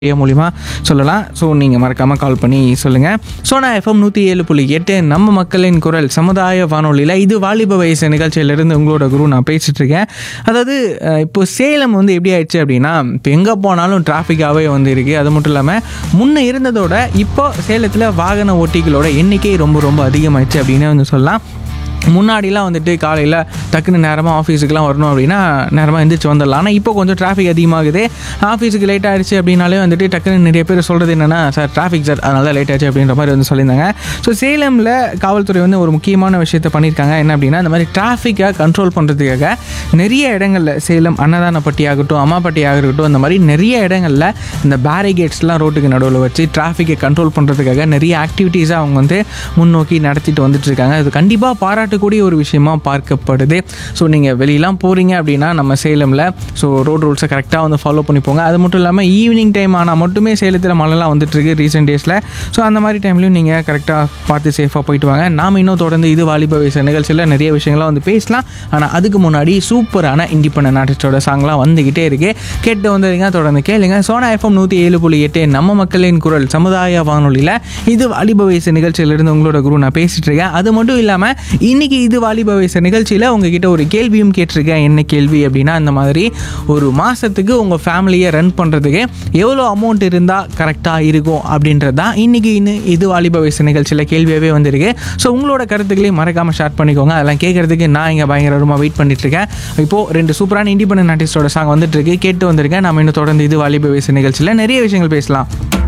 ஏ மூலிமா சொல்லலாம் ஸோ நீங்கள் மறக்காமல் கால் பண்ணி சொல்லுங்கள் சோனா எஃப்எம் நூற்றி ஏழு புள்ளி எட்டு நம்ம மக்களின் குரல் சமுதாய வானொலியில் இது வாலிப வயசு நிகழ்ச்சியிலிருந்து உங்களோட குரு நான் பேசிகிட்டு இருக்கேன் அதாவது அஹ், இப்போ சேலம் வந்து எப்படி ஆயிடுச்சு அப்படின்னா இப்போ எங்கே போனாலும் டிராஃபிக்காகவே வந்து இருக்குது அது மட்டும் இல்லாமல் முன்ன இருந்ததோட இப்போ சேலத்தில் வாகன ஓட்டிகளோட எண்ணிக்கை ரொம்ப ரொம்ப அதிகமாயிடுச்சு அப்படின்னு வந்து சொல்லலாம் முன்னாடிலாம் வந்துட்டு காலையில் டக்குன்னு நேரமாக ஆஃபீஸுக்குலாம் வரணும் அப்படின்னா நேரமாக எந்திரிச்சு வந்துடலாம் ஆனால் இப்போ கொஞ்சம் டிராஃபிக் அதிகமாகுது ஆஃபீஸுக்கு லேட் ஆயிடுச்சு அப்படின்னாலே வந்துட்டு டக்குன்னு நிறைய பேர் சொல்கிறது என்னென்னா சார் டிராஃபிக் சார் அதனால லேட் ஆச்சு அப்படின்ற மாதிரி வந்து சொல்லியிருந்தாங்க ஸோ சேலமில் காவல்துறை வந்து ஒரு முக்கியமான விஷயத்தை பண்ணியிருக்காங்க என்ன அப்படின்னா இந்த மாதிரி டிராஃபிக்கை கண்ட்ரோல் பண்ணுறதுக்காக நிறைய இடங்களில் சேலம் அன்னதானப்பட்டி ஆகட்டும் அம்மாப்பட்டி ஆகட்டும் அந்த மாதிரி நிறைய இடங்களில் இந்த பேரிகேட்ஸ்லாம் ரோட்டுக்கு நடுவில் வச்சு டிராஃபிக்கை கண்ட்ரோல் பண்ணுறதுக்காக நிறைய ஆக்டிவிட்டீஸை அவங்க வந்து முன்னோக்கி நடத்திட்டு வந்துட்டு இருக்காங்க அது கண்டிப்பாக பாராட்டக்கூடிய ஒரு விஷயமா பார்க்கப்படுது ஸோ நீங்கள் வெளியெல்லாம் போகிறீங்க அப்படின்னா நம்ம சேலமில் ஸோ ரோட் ரூல்ஸை கரெக்டாக வந்து ஃபாலோ பண்ணி போங்க அது மட்டும் இல்லாமல் ஈவினிங் டைம் ஆனால் மட்டுமே சேலத்தில் மழைலாம் வந்துட்டுருக்கு ரீசெண்ட் டேஸில் ஸோ அந்த மாதிரி டைம்லையும் நீங்கள் கரெக்டாக பார்த்து சேஃபாக போயிட்டு வாங்க நாம் இன்னும் தொடர்ந்து இது வாலிப வயசு நிகழ்ச்சியில் நிறைய விஷயங்கள்லாம் வந்து பேசலாம் ஆனால் அதுக்கு முன்னாடி சூப்பரான இண்டிபெண்டன்ட் ஆர்டிஸ்டோட சாங்லாம் வந்துக்கிட்டே இருக்கு கேட்டு வந்துருங்க தொடர்ந்து கேளுங்க சோனா எஃப்எம் நூற்றி ஏழு புள்ளி எட்டு நம்ம மக்களின் குரல் சமுதாய வானொலியில் இது வாலிப வயசு நிகழ்ச்சியிலிருந்து உங்களோட குரு நான் பேசிட்டு இருக்கேன் அது மட்டும் இல்லாமல் இன்னைக்கு இது வாலிப வயசு நிகழ்ச்சியில் உங்ககிட்ட ஒரு கேள்வியும் கேட்டிருக்கேன் என்ன கேள்வி அப்படின்னா இந்த மாதிரி ஒரு மாதத்துக்கு உங்கள் ஃபேமிலியை ரன் பண்ணுறதுக்கு எவ்வளோ அமௌண்ட் இருந்தால் கரெக்டாக இருக்கும் அப்படின்றது தான் இன்றைக்கி இன்னும் இது வாலிப வயசு நிகழ்ச்சியில் கேள்வியாகவே வந்திருக்கு ஸோ உங்களோட கருத்துக்களையும் மறக்காமல் ஷேர் பண்ணிக்கோங்க அதெல்லாம் கேட்குறதுக்கு நான் இங்கே பயங்கரமாக வெயிட் பண்ணிட்டு இருக்கேன் இப்போது ரெண்டு சூப்பரான இண்டிபெண்டன்ட் ஆர்டிஸ்டோட சாங் வந்துட்டு இருக்கு கேட்டு வந்திருக்கேன் நம்ம இன்னும் தொடர்ந்து இது வாலிப வயசு நிகழ்ச்சியில் நிறைய விஷயங்கள் பேசலாம்